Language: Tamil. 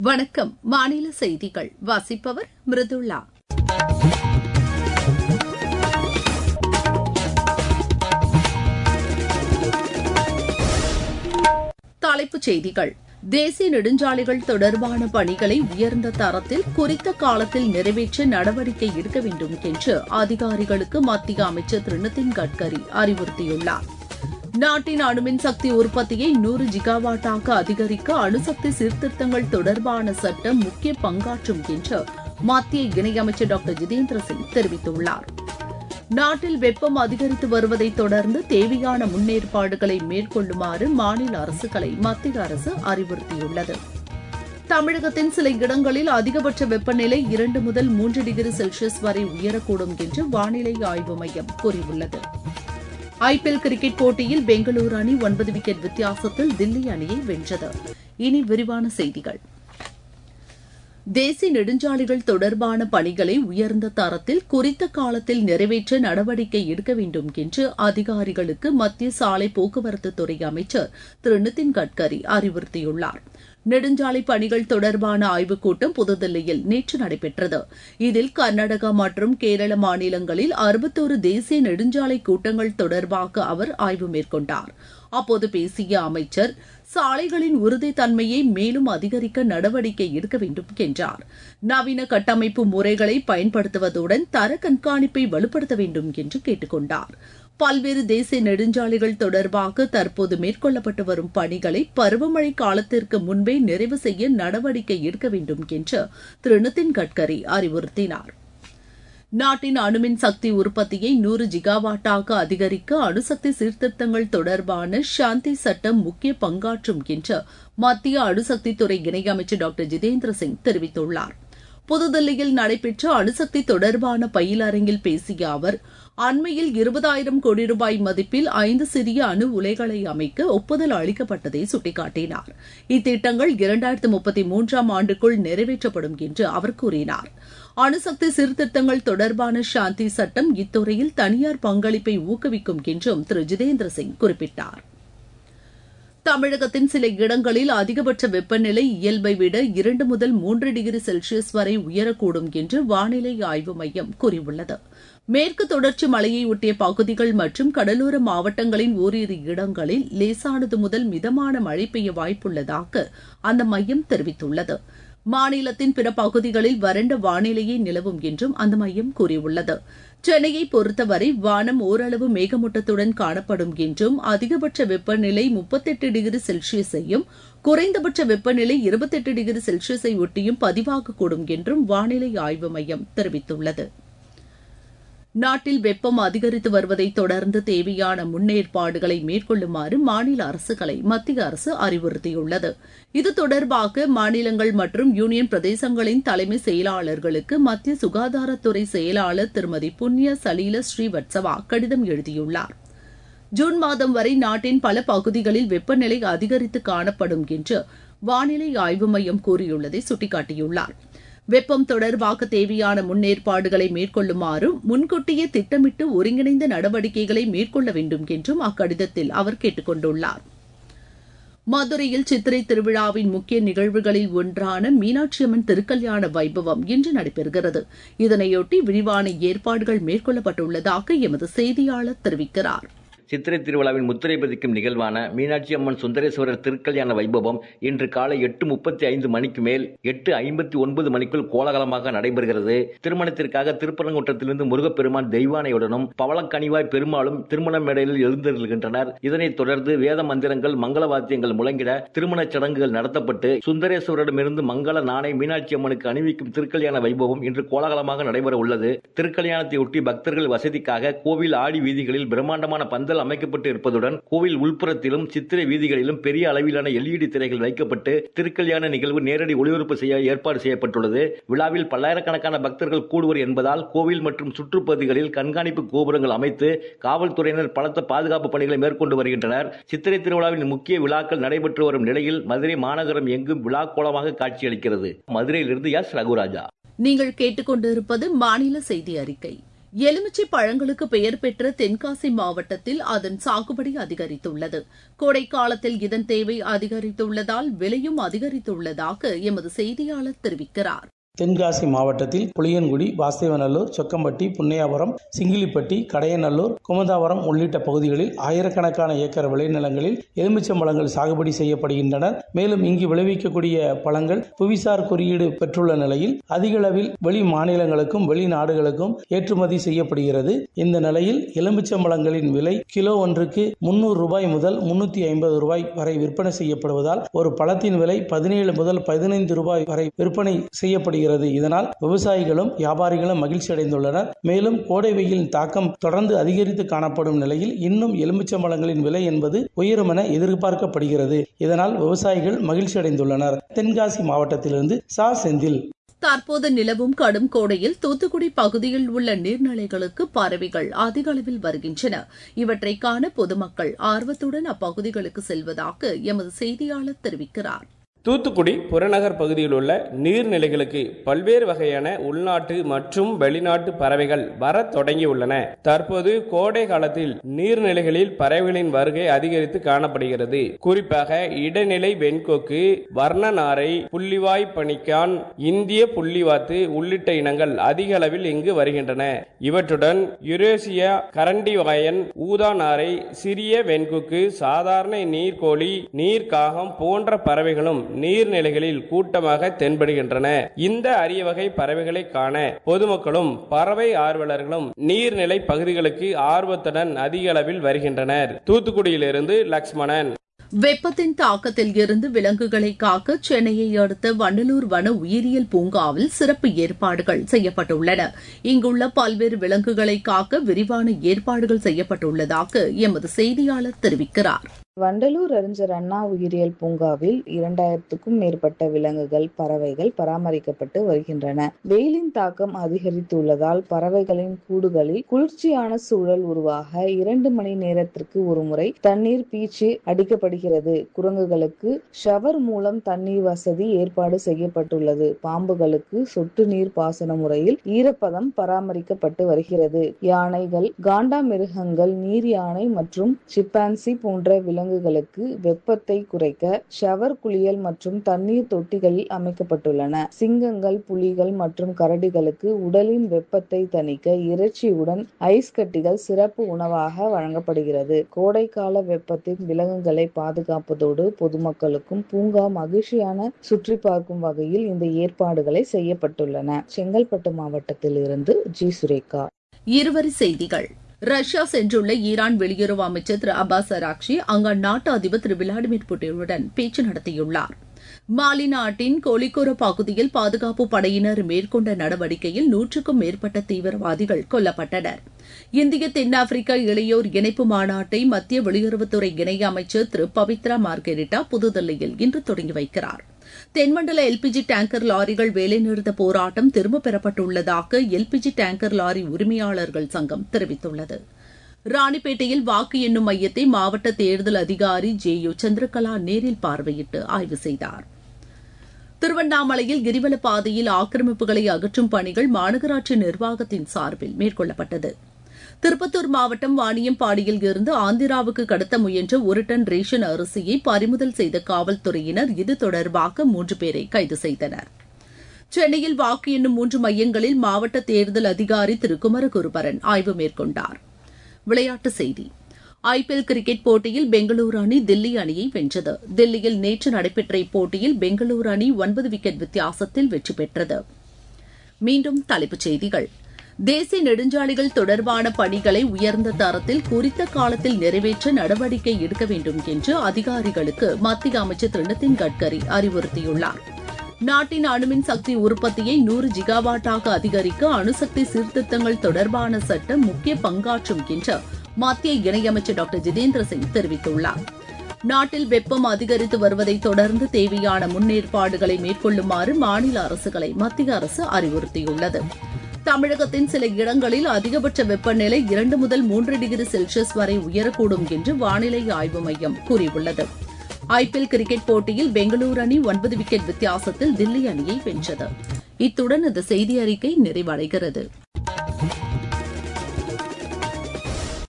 வணக்கம் மாநில செய்திகள் வாசிப்பவர் மிருதுளா தலைப்புச் செய்திகள் தேசிய நெடுஞ்சாலைகள் தொடர்பான பணிகளை உயர்ந்த தரத்தில் குறித்த காலத்தில் நிறைவேற்ற நடவடிக்கை எடுக்க வேண்டும் என்று அதிகாரிகளுக்கு மத்திய அமைச்சர் திரு நிதின் கட்கரி அறிவுறுத்தியுள்ளார் நாட்டின் அணுமின் சக்தி உற்பத்தியை நூறு ஜிகாவாட்டாக அதிகரிக்க அணுசக்தி சீர்திருத்தங்கள் தொடர்பான சட்டம் முக்கிய பங்காற்றும் என்று மத்திய இணையமைச்சர் டாக்டர் ஜிதேந்திர சிங் தெரிவித்துள்ளார் நாட்டில் வெப்பம் அதிகரித்து வருவதை தொடர்ந்து தேவையான முன்னேற்பாடுகளை மேற்கொள்ளுமாறு மாநில அரசுகளை மத்திய அரசு அறிவுறுத்தியுள்ளது தமிழகத்தின் சில இடங்களில் அதிகபட்ச வெப்பநிலை இரண்டு முதல் மூன்று டிகிரி செல்சியஸ் வரை உயரக்கூடும் என்று வானிலை ஆய்வு மையம் கூறியுள்ளது ஐபிஎல் கிரிக்கெட் போட்டியில் பெங்களூரு அணி ஒன்பது விக்கெட் வித்தியாசத்தில் தில்லி அணியை வென்றது இனி விரிவான செய்திகள் தேசிய நெடுஞ்சாலைகள் தொடர்பான பணிகளை உயர்ந்த தரத்தில் குறித்த காலத்தில் நிறைவேற்ற நடவடிக்கை எடுக்க வேண்டும் என்று அதிகாரிகளுக்கு மத்திய சாலை போக்குவரத்து துறை அமைச்சர் திரு நிதின் கட்கரி அறிவுறுத்தியுள்ளார் நெடுஞ்சாலை பணிகள் தொடர்பான ஆய்வுக் கூட்டம் புதுதில்லியில் நேற்று நடைபெற்றது இதில் கர்நாடகா மற்றும் கேரள மாநிலங்களில் அறுபத்தோரு தேசிய நெடுஞ்சாலை கூட்டங்கள் தொடர்பாக அவர் ஆய்வு மேற்கொண்டார் அப்போது பேசிய அமைச்சர் சாலைகளின் உறுதித்தன்மையை மேலும் அதிகரிக்க நடவடிக்கை எடுக்க வேண்டும் என்றார் நவீன கட்டமைப்பு முறைகளை பயன்படுத்துவதுடன் தர கண்காணிப்பை வலுப்படுத்த வேண்டும் என்று கேட்டுக் கொண்டார் பல்வேறு தேசிய நெடுஞ்சாலைகள் தொடர்பாக தற்போது மேற்கொள்ளப்பட்டு வரும் பணிகளை பருவமழை காலத்திற்கு முன்பே நிறைவு செய்ய நடவடிக்கை எடுக்க வேண்டும் என்று திரு நிதின் கட்கரி அறிவுறுத்தினார் நாட்டின் அணுமின் சக்தி உற்பத்தியை நூறு ஜிகாவாட்டாக அதிகரிக்க அணுசக்தி சீர்திருத்தங்கள் தொடர்பான சாந்தி சட்டம் முக்கிய பங்காற்றும் என்று மத்திய அணுசக்தித்துறை இணையமைச்சர் டாக்டர் ஜிதேந்திர சிங் தெரிவித்துள்ளார் புதுதில்லியில் நடைபெற்ற அணுசக்தி தொடர்பான பயிலரங்கில் பேசிய அவர் அண்மையில் இருபதாயிரம் கோடி ரூபாய் மதிப்பில் ஐந்து சிறிய அணு உலைகளை அமைக்க ஒப்புதல் அளிக்கப்பட்டதை சுட்டிக்காட்டினார் இத்திட்டங்கள் இரண்டாயிரத்து முப்பத்தி மூன்றாம் ஆண்டுக்குள் நிறைவேற்றப்படும் என்று அவர் கூறினார் அணுசக்தி சீர்திருத்தங்கள் தொடர்பான சாந்தி சட்டம் இத்துறையில் தனியார் பங்களிப்பை ஊக்குவிக்கும் என்றும் திரு ஜிதேந்திர சிங் குறிப்பிட்டார் தமிழகத்தின் சில இடங்களில் அதிகபட்ச வெப்பநிலை இயல்பை விட இரண்டு முதல் மூன்று டிகிரி செல்சியஸ் வரை உயரக்கூடும் என்று வானிலை ஆய்வு மையம் கூறியுள்ளது மேற்கு தொடர்ச்சி மலையை ஒட்டிய பகுதிகள் மற்றும் கடலோர மாவட்டங்களின் ஓரிரு இடங்களில் லேசானது முதல் மிதமான மழை பெய்ய வாய்ப்புள்ளதாக அந்த மையம் தெரிவித்துள்ளது மாநிலத்தின் பிற பகுதிகளில் வறண்ட வானிலையே நிலவும் என்றும் அந்த மையம் கூறியுள்ளது சென்னையை பொறுத்தவரை வானம் ஓரளவு மேகமூட்டத்துடன் காணப்படும் என்றும் அதிகபட்ச வெப்பநிலை முப்பத்தெட்டு டிகிரி செல்சியஸையும் குறைந்தபட்ச வெப்பநிலை இருபத்தெட்டு டிகிரி செல்சியஸை ஒட்டியும் பதிவாகக்கூடும் என்றும் வானிலை ஆய்வு மையம் தெரிவித்துள்ளது நாட்டில் வெப்பம் அதிகரித்து வருவதை தொடர்ந்து தேவையான முன்னேற்பாடுகளை மேற்கொள்ளுமாறு மாநில அரசுகளை மத்திய அரசு அறிவுறுத்தியுள்ளது இது தொடர்பாக மாநிலங்கள் மற்றும் யூனியன் பிரதேசங்களின் தலைமை செயலாளர்களுக்கு மத்திய சுகாதாரத்துறை செயலாளர் திருமதி புண்ணிய சலீல ஸ்ரீவத்சவா கடிதம் எழுதியுள்ளார் ஜூன் மாதம் வரை நாட்டின் பல பகுதிகளில் வெப்பநிலை அதிகரித்து காணப்படும் என்று வானிலை ஆய்வு மையம் கூறியுள்ளதை சுட்டிக்காட்டியுள்ளார் வெப்பம் தொடர்பாக தேவையான முன்னேற்பாடுகளை மேற்கொள்ளுமாறும் முன்கூட்டியே திட்டமிட்டு ஒருங்கிணைந்த நடவடிக்கைகளை மேற்கொள்ள வேண்டும் என்றும் அக்கடிதத்தில் அவர் கேட்டுக் கொண்டுள்ளார் மதுரையில் சித்திரை திருவிழாவின் முக்கிய நிகழ்வுகளில் ஒன்றான மீனாட்சியம்மன் திருக்கல்யாண வைபவம் இன்று நடைபெறுகிறது இதனையொட்டி விரிவான ஏற்பாடுகள் மேற்கொள்ளப்பட்டுள்ளதாக எமது செய்தியாளர் தெரிவிக்கிறார் சித்திரை திருவிழாவின் முத்திரை பதிக்கும் நிகழ்வான மீனாட்சி அம்மன் சுந்தரேஸ்வரர் திருக்கல்யாண வைபவம் இன்று காலை எட்டு முப்பத்தி ஐந்து மணிக்கு மேல் எட்டு ஐம்பத்தி ஒன்பது மணிக்குள் கோலாகலமாக நடைபெறுகிறது திருமணத்திற்காக திருப்பரங்குன்றத்திலிருந்து முருகப்பெருமான் தெய்வானையுடனும் பவளக்கனிவாய் பெருமாளும் திருமண மேடையில் எழுந்தருகின்றனர் இதனைத் தொடர்ந்து வேத மந்திரங்கள் மங்கள வாத்தியங்கள் முழங்கிட திருமணச் சடங்குகள் நடத்தப்பட்டு சுந்தரேஸ்வரரிடமிருந்து மங்கள நாணை மீனாட்சி அம்மனுக்கு அணிவிக்கும் திருக்கல்யாண வைபவம் இன்று கோலாகலமாக நடைபெற உள்ளது திருக்கல்யாணத்தையொட்டி பக்தர்கள் வசதிக்காக கோவில் ஆடி வீதிகளில் பிரம்மாண்டமான பந்தல் பந்தல் அமைக்கப்பட்டு இருப்பதுடன் கோவில் உள்புறத்திலும் சித்திரை வீதிகளிலும் பெரிய அளவிலான எல்இடி திரைகள் வைக்கப்பட்டு திருக்கல்யாண நிகழ்வு நேரடி ஒளிபரப்பு செய்ய ஏற்பாடு செய்யப்பட்டுள்ளது விழாவில் பல்லாயிரக்கணக்கான பக்தர்கள் கூடுவர் என்பதால் கோவில் மற்றும் சுற்றுப்பகுதிகளில் கண்காணிப்பு கோபுரங்கள் அமைத்து காவல்துறையினர் பலத்த பாதுகாப்பு பணிகளை மேற்கொண்டு வருகின்றனர் சித்திரை திருவிழாவின் முக்கிய விழாக்கள் நடைபெற்று வரும் நிலையில் மதுரை மாநகரம் எங்கும் விழா கோலமாக காட்சியளிக்கிறது மதுரையிலிருந்து எஸ் ரகுராஜா நீங்கள் கேட்டுக்கொண்டிருப்பது மாநில செய்தி அறிக்கை எலுமிச்சை பழங்களுக்கு பெயர் பெற்ற தென்காசி மாவட்டத்தில் அதன் சாகுபடி அதிகரித்துள்ளது கோடை காலத்தில் இதன் தேவை அதிகரித்துள்ளதால் விலையும் அதிகரித்துள்ளதாக எமது செய்தியாளர் தெரிவிக்கிறார் தென்காசி மாவட்டத்தில் புளியன்குடி வாஸ்தேவநல்லூர் சொக்கம்பட்டி புன்னையாபுரம் சிங்கிலிப்பட்டி கடையநல்லூர் குமதாபுரம் உள்ளிட்ட பகுதிகளில் ஆயிரக்கணக்கான ஏக்கர் விளைநிலங்களில் எலுமிச்சம்பழங்கள் சாகுபடி செய்யப்படுகின்றன மேலும் இங்கு விளைவிக்கக்கூடிய பழங்கள் புவிசார் குறியீடு பெற்றுள்ள நிலையில் அதிக அளவில் வெளி மாநிலங்களுக்கும் வெளிநாடுகளுக்கும் ஏற்றுமதி செய்யப்படுகிறது இந்த நிலையில் எலுமிச்சம்பழங்களின் விலை கிலோ ஒன்றுக்கு முன்னூறு ரூபாய் முதல் முன்னூத்தி ஐம்பது ரூபாய் வரை விற்பனை செய்யப்படுவதால் ஒரு பழத்தின் விலை பதினேழு முதல் பதினைந்து ரூபாய் வரை விற்பனை செய்யப்படுகிறது வருகிறது இதனால் விவசாயிகளும் வியாபாரிகளும் மகிழ்ச்சி அடைந்துள்ளனர் மேலும் கோடை வெயிலின் தாக்கம் தொடர்ந்து அதிகரித்து காணப்படும் நிலையில் இன்னும் எலுமிச்சம்பழங்களின் விலை என்பது உயரும் என எதிர்பார்க்கப்படுகிறது இதனால் விவசாயிகள் மகிழ்ச்சி அடைந்துள்ளனர் தென்காசி மாவட்டத்திலிருந்து சா செந்தில் தற்போது நிலவும் கடும் கோடையில் தூத்துக்குடி பகுதியில் உள்ள நீர்நிலைகளுக்கு பறவைகள் அதிக அளவில் வருகின்றன இவற்றை காண பொதுமக்கள் ஆர்வத்துடன் அப்பகுதிகளுக்கு செல்வதாக எமது செய்தியாளர் தெரிவிக்கிறார் தூத்துக்குடி புறநகர் பகுதியில் உள்ள நீர்நிலைகளுக்கு பல்வேறு வகையான உள்நாட்டு மற்றும் வெளிநாட்டு பறவைகள் வர தொடங்கியுள்ளன தற்போது கோடை காலத்தில் நீர்நிலைகளில் பறவைகளின் வருகை அதிகரித்து காணப்படுகிறது குறிப்பாக இடைநிலை வெண்கொக்கு வர்ணநாரை புள்ளிவாய் பனிக்கான் இந்திய புள்ளிவாத்து உள்ளிட்ட இனங்கள் அதிக அளவில் இங்கு வருகின்றன இவற்றுடன் யுரேசியா கரண்டிவாயன் ஊதாநாரை சிறிய வெண்கொக்கு சாதாரண நீர்கோழி நீர்க்காகம் போன்ற பறவைகளும் நீர்நிலைகளில் கூட்டமாக தென்படுகின்றன இந்த அரிய வகை பறவைகளை காண பொதுமக்களும் பறவை ஆர்வலர்களும் நீர்நிலை பகுதிகளுக்கு ஆர்வத்துடன் அதிக அளவில் வருகின்றனர் தூத்துக்குடியிலிருந்து லக்ஷ்மணன் வெப்பத்தின் தாக்கத்தில் இருந்து விலங்குகளை காக்க சென்னையை அடுத்த வண்டலூர் வன உயிரியல் பூங்காவில் சிறப்பு ஏற்பாடுகள் செய்யப்பட்டுள்ளன இங்குள்ள பல்வேறு விலங்குகளை காக்க விரிவான ஏற்பாடுகள் செய்யப்பட்டுள்ளதாக எமது செய்தியாளர் தெரிவிக்கிறார் வண்டலூர் அறிஞர் அண்ணா உயிரியல் பூங்காவில் இரண்டாயிரத்துக்கும் மேற்பட்ட விலங்குகள் பறவைகள் பராமரிக்கப்பட்டு வருகின்றன வெயிலின் தாக்கம் அதிகரித்துள்ளதால் பறவைகளின் கூடுகளில் குளிர்ச்சியான சூழல் உருவாக இரண்டு மணி நேரத்திற்கு ஒருமுறை தண்ணீர் பீச்சு அடிக்கப்படுகிறது குரங்குகளுக்கு ஷவர் மூலம் தண்ணீர் வசதி ஏற்பாடு செய்யப்பட்டுள்ளது பாம்புகளுக்கு சொட்டு நீர் பாசன முறையில் ஈரப்பதம் பராமரிக்கப்பட்டு வருகிறது யானைகள் காண்டாமிருகங்கள் நீர் யானை மற்றும் சிப்பான்சி போன்ற விலங்கு விலங்குகளுக்கு வெப்பத்தை குறைக்க ஷவர் குளியல் மற்றும் தண்ணீர் தொட்டிகளில் அமைக்கப்பட்டுள்ளன சிங்கங்கள் புலிகள் மற்றும் கரடிகளுக்கு உடலின் வெப்பத்தை தணிக்க இறைச்சியுடன் ஐஸ் கட்டிகள் சிறப்பு உணவாக வழங்கப்படுகிறது கோடைக்கால வெப்பத்தின் விலங்குகளை பாதுகாப்பதோடு பொதுமக்களுக்கும் பூங்கா மகிழ்ச்சியான சுற்றி பார்க்கும் வகையில் இந்த ஏற்பாடுகளை செய்யப்பட்டுள்ளன செங்கல்பட்டு மாவட்டத்தில் இருந்து ஜி சுரேகா இருவரி செய்திகள் ரஷ்யா சென்றுள்ள ஈரான் வெளியுறவு அமைச்சர் திரு அப்பாஸ் அராக்ஷி அங்கு அந்நாட்டு அதிபர் திரு விளாடிமிர் புட்டினுடன் பேச்சு நடத்தியுள்ளார் மாலி நாட்டின் கோலிகோரோ பகுதியில் பாதுகாப்பு படையினர் மேற்கொண்ட நடவடிக்கையில் நூற்றுக்கும் மேற்பட்ட தீவிரவாதிகள் கொல்லப்பட்டனர் இந்திய தென்னாப்பிரிக்கா இளையோர் இணைப்பு மாநாட்டை மத்திய வெளியுறவுத்துறை இணை அமைச்சர் திரு பவித்ரா மார்கெரிட்டா புதுதில்லியில் இன்று தொடங்கி வைக்கிறார் தென்மண்டல எல்பிஜி டேங்கர் லாரிகள் வேலைநிறுத்த போராட்டம் திரும்பப் பெறப்பட்டுள்ளதாக எல்பிஜி டேங்கர் லாரி உரிமையாளர்கள் சங்கம் தெரிவித்துள்ளது ராணிப்பேட்டையில் வாக்கு எண்ணும் மையத்தை மாவட்ட தேர்தல் அதிகாரி ஜே யு சந்திரகலா நேரில் பார்வையிட்டு ஆய்வு செய்தார் திருவண்ணாமலையில் கிரிவல பாதையில் ஆக்கிரமிப்புகளை அகற்றும் பணிகள் மாநகராட்சி நிர்வாகத்தின் சார்பில் மேற்கொள்ளப்பட்டது திருப்பத்தூர் மாவட்டம் வாணியம்பாடியில் இருந்து ஆந்திராவுக்கு கடத்த முயன்ற ஒரு டன் ரேஷன் அரிசியை பறிமுதல் செய்த காவல்துறையினர் இது தொடர்பாக மூன்று பேரை கைது செய்தனர் சென்னையில் வாக்கு எண்ணும் மூன்று மையங்களில் மாவட்ட தேர்தல் அதிகாரி திரு குமரகுருபரன் ஆய்வு மேற்கொண்டார் விளையாட்டுச் செய்தி ஐபிஎல் கிரிக்கெட் போட்டியில் பெங்களூரு அணி தில்லி அணியை வென்றது தில்லியில் நேற்று நடைபெற்ற இப்போட்டியில் பெங்களூரு அணி ஒன்பது விக்கெட் வித்தியாசத்தில் வெற்றி பெற்றது மீண்டும் தலைப்புச் செய்திகள் தேசிய நெடுஞ்சாலைகள் தொடர்பான பணிகளை உயர்ந்த தரத்தில் குறித்த காலத்தில் நிறைவேற்ற நடவடிக்கை எடுக்க வேண்டும் என்று அதிகாரிகளுக்கு மத்திய அமைச்சர் திரு நிதின் கட்கரி அறிவுறுத்தியுள்ளார் நாட்டின் அணுமின் சக்தி உற்பத்தியை நூறு ஜிகாவாட்டாக அதிகரிக்க அணுசக்தி சீர்திருத்தங்கள் தொடர்பான சட்டம் முக்கிய பங்காற்றும் என்று மத்திய இணையமைச்சர் டாக்டர் ஜிதேந்திர சிங் தெரிவித்துள்ளார் நாட்டில் வெப்பம் அதிகரித்து வருவதை தொடர்ந்து தேவையான முன்னேற்பாடுகளை மேற்கொள்ளுமாறு மாநில அரசுகளை மத்திய அரசு அறிவுறுத்தியுள்ளது தமிழகத்தின் சில இடங்களில் அதிகபட்ச வெப்பநிலை இரண்டு முதல் மூன்று டிகிரி செல்சியஸ் வரை உயரக்கூடும் என்று வானிலை ஆய்வு மையம் கூறியுள்ளது ஐபிஎல் கிரிக்கெட் போட்டியில் பெங்களூரு அணி ஒன்பது விக்கெட் வித்தியாசத்தில் தில்லி அணியை வென்றது இத்துடன் இந்த செய்தி அறிக்கை நிறைவடைகிறது